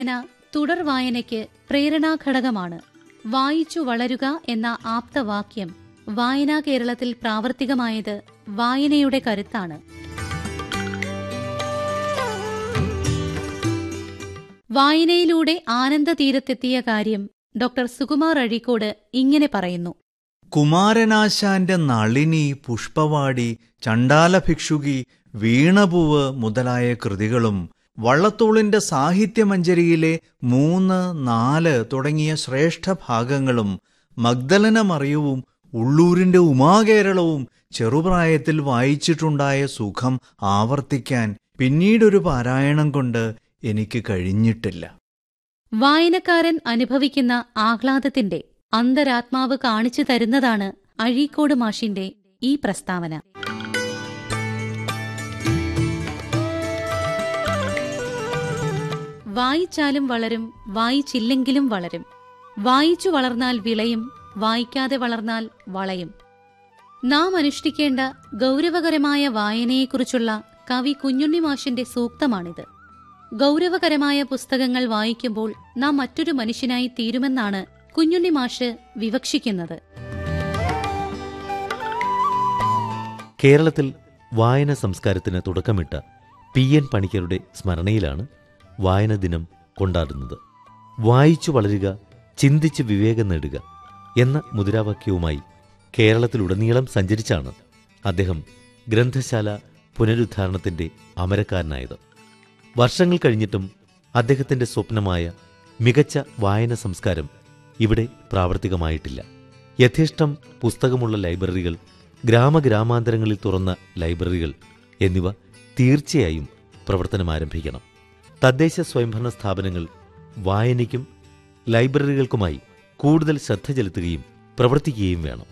വായന തുടർ വായനയ്ക്ക് പ്രേരണാഘടകമാണ് വായിച്ചു വളരുക എന്ന ആപ്തവാക്യം വായനാ കേരളത്തിൽ പ്രാവർത്തികമായത് വായനയുടെ കരുത്താണ് വായനയിലൂടെ ആനന്ദതീരത്തെത്തിയ കാര്യം ഡോക്ടർ സുകുമാർ അഴീക്കോട് ഇങ്ങനെ പറയുന്നു കുമാരനാശാന്റെ നളിനി പുഷ്പവാടി ചണ്ടാലഭിക്ഷുകി വീണപൂവ് മുതലായ കൃതികളും വള്ളത്തോളിന്റെ സാഹിത്യമഞ്ജരിയിലെ മൂന്ന് നാല് തുടങ്ങിയ ശ്രേഷ്ഠ ഭാഗങ്ങളും മഗ്ദലന മറിയവും ഉള്ളൂരിന്റെ ഉമാകേരളവും ചെറുപ്രായത്തിൽ വായിച്ചിട്ടുണ്ടായ സുഖം ആവർത്തിക്കാൻ പിന്നീടൊരു പാരായണം കൊണ്ട് എനിക്ക് കഴിഞ്ഞിട്ടില്ല വായനക്കാരൻ അനുഭവിക്കുന്ന ആഹ്ലാദത്തിന്റെ അന്തരാത്മാവ് കാണിച്ചു തരുന്നതാണ് അഴീക്കോട് മാഷിന്റെ ഈ പ്രസ്താവന വായിച്ചാലും വളരും വായിച്ചില്ലെങ്കിലും വളരും വായിച്ചു വളർന്നാൽ വിളയും വായിക്കാതെ വളർന്നാൽ വളയും നാം അനുഷ്ഠിക്കേണ്ട ഗൗരവകരമായ വായനയെക്കുറിച്ചുള്ള കവി കുഞ്ഞുണ്ണി മാഷിന്റെ സൂക്തമാണിത് ഗൗരവകരമായ പുസ്തകങ്ങൾ വായിക്കുമ്പോൾ നാം മറ്റൊരു മനുഷ്യനായി തീരുമെന്നാണ് കുഞ്ഞുണ്ണി മാഷ് വിവക്ഷിക്കുന്നത് കേരളത്തിൽ വായന സംസ്കാരത്തിന് തുടക്കമിട്ട പി എൻ പണിക്കരുടെ സ്മരണയിലാണ് വായന ദിനം കൊണ്ടാടുന്നത് വായിച്ചു വളരുക ചിന്തിച്ച് വിവേകം നേടുക എന്ന മുദ്രാവാക്യവുമായി കേരളത്തിലുടനീളം സഞ്ചരിച്ചാണ് അദ്ദേഹം ഗ്രന്ഥശാല പുനരുദ്ധാരണത്തിന്റെ അമരക്കാരനായത് വർഷങ്ങൾ കഴിഞ്ഞിട്ടും അദ്ദേഹത്തിന്റെ സ്വപ്നമായ മികച്ച വായന സംസ്കാരം ഇവിടെ പ്രാവർത്തികമായിട്ടില്ല യഥേഷ്ടം പുസ്തകമുള്ള ലൈബ്രറികൾ ഗ്രാമഗ്രാമാന്തരങ്ങളിൽ തുറന്ന ലൈബ്രറികൾ എന്നിവ തീർച്ചയായും പ്രവർത്തനം ആരംഭിക്കണം തദ്ദേശ സ്വയംഭരണ സ്ഥാപനങ്ങൾ വായനയ്ക്കും ലൈബ്രറികൾക്കുമായി കൂടുതൽ ശ്രദ്ധ ചെലുത്തുകയും പ്രവർത്തിക്കുകയും വേണം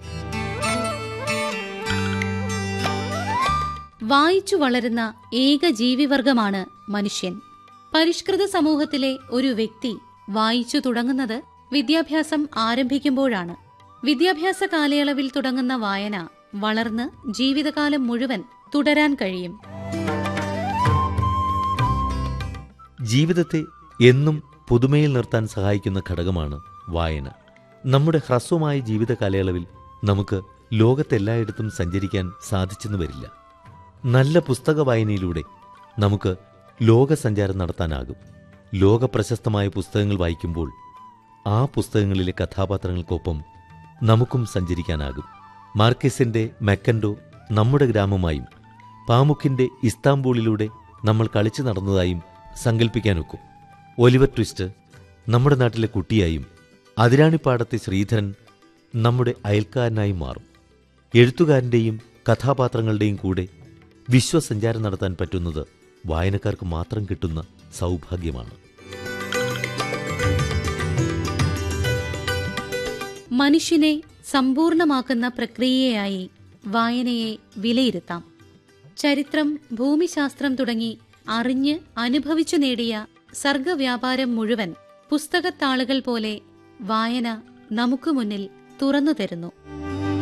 വായിച്ചു വളരുന്ന ഏക ജീവിവർഗമാണ് മനുഷ്യൻ പരിഷ്കൃത സമൂഹത്തിലെ ഒരു വ്യക്തി വായിച്ചു തുടങ്ങുന്നത് വിദ്യാഭ്യാസം ആരംഭിക്കുമ്പോഴാണ് വിദ്യാഭ്യാസ കാലയളവിൽ തുടങ്ങുന്ന വായന വളർന്ന് ജീവിതകാലം മുഴുവൻ തുടരാൻ കഴിയും ജീവിതത്തെ എന്നും പുതുമയിൽ നിർത്താൻ സഹായിക്കുന്ന ഘടകമാണ് വായന നമ്മുടെ ഹ്രസ്വമായ ജീവിത കാലയളവിൽ നമുക്ക് ലോകത്തെല്ലായിടത്തും സഞ്ചരിക്കാൻ സാധിച്ചെന്ന് വരില്ല നല്ല പുസ്തക വായനയിലൂടെ നമുക്ക് ലോകസഞ്ചാരം നടത്താനാകും ലോകപ്രശസ്തമായ പുസ്തകങ്ങൾ വായിക്കുമ്പോൾ ആ പുസ്തകങ്ങളിലെ കഥാപാത്രങ്ങൾക്കൊപ്പം നമുക്കും സഞ്ചരിക്കാനാകും മാർക്കസിന്റെ മെക്കൻഡോ നമ്മുടെ ഗ്രാമമായും പാമുക്കിന്റെ ഇസ്താംബൂളിലൂടെ നമ്മൾ കളിച്ചു നടന്നതായും സങ്കല്പിക്കാനൊക്കും ഒലിവർ ട്വിസ്റ്റ് നമ്മുടെ നാട്ടിലെ കുട്ടിയായും അതിരാണിപ്പാടത്തെ ശ്രീധരൻ നമ്മുടെ അയൽക്കാരനായും മാറും എഴുത്തുകാരൻ്റെയും കഥാപാത്രങ്ങളുടെയും കൂടെ വിശ്വസഞ്ചാരം നടത്താൻ പറ്റുന്നത് വായനക്കാർക്ക് മാത്രം കിട്ടുന്ന സൗഭാഗ്യമാണ് മനുഷ്യനെ സമ്പൂർണമാക്കുന്ന പ്രക്രിയയായി വായനയെ വിലയിരുത്താം ചരിത്രം ഭൂമിശാസ്ത്രം തുടങ്ങി അറിഞ്ഞ് അനുഭവിച്ചു നേടിയ സർഗവ്യാപാരം മുഴുവൻ പുസ്തകത്താളുകൾ പോലെ വായന നമുക്ക് മുന്നിൽ തുറന്നു തരുന്നു